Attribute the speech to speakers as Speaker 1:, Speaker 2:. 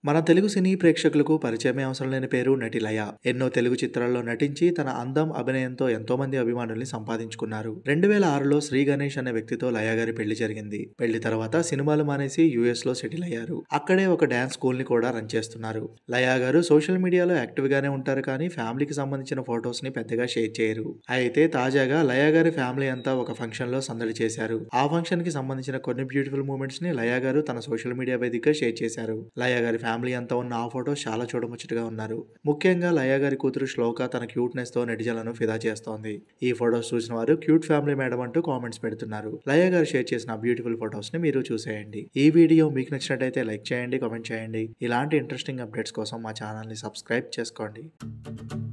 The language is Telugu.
Speaker 1: మన తెలుగు సినీ ప్రేక్షకులకు పరిచయమే అవసరం లేని పేరు నటి లయ ఎన్నో తెలుగు చిత్రాల్లో నటించి తన అందం అభినయంతో ఎంతో మంది అభిమానుల్ని సంపాదించుకున్నారు రెండు వేల ఆరులో శ్రీ గణేష్ అనే వ్యక్తితో లయ గారి పెళ్లి జరిగింది పెళ్లి తర్వాత సినిమాలు మానేసి యుఎస్ లో సెటిల్ అయ్యారు అక్కడే ఒక డాన్స్ స్కూల్ ని కూడా రన్ చేస్తున్నారు లయ గారు సోషల్ మీడియాలో యాక్టివ్ గానే ఉంటారు కానీ ఫ్యామిలీకి సంబంధించిన ఫొటోస్ ని పెద్దగా షేర్ చేయరు అయితే తాజాగా లయ గారి ఫ్యామిలీ అంతా ఒక ఫంక్షన్ లో సందడి చేశారు ఆ ఫంక్షన్ కి సంబంధించిన కొన్ని బ్యూటిఫుల్ మూమెంట్స్ ని లయ గారు తన సోషల్ మీడియా వేదికగా షేర్ చేశారు లయ గారి ఫ్యామిలీ అంతా ఉన్న ఆ ఫోటోస్ చాలా చూడముచ్చటగా ఉన్నారు ముఖ్యంగా లయ గారి కూతురు శ్లోక తన క్యూట్నెస్ తో నెటిజన్లను ఫిదా చేస్తోంది ఈ ఫోటోస్ చూసిన వారు క్యూట్ ఫ్యామిలీ మేడం అంటూ కామెంట్స్ పెడుతున్నారు లయ గారు షేర్ చేసిన బ్యూటిఫుల్ ఫోటోస్ ని మీరు చూసేయండి ఈ వీడియో మీకు నచ్చినట్టయితే లైక్ చేయండి కామెంట్ చేయండి ఇలాంటి ఇంట్రెస్టింగ్ అప్డేట్స్ కోసం మా ఛానల్ ని సబ్స్క్రైబ్ చేసుకోండి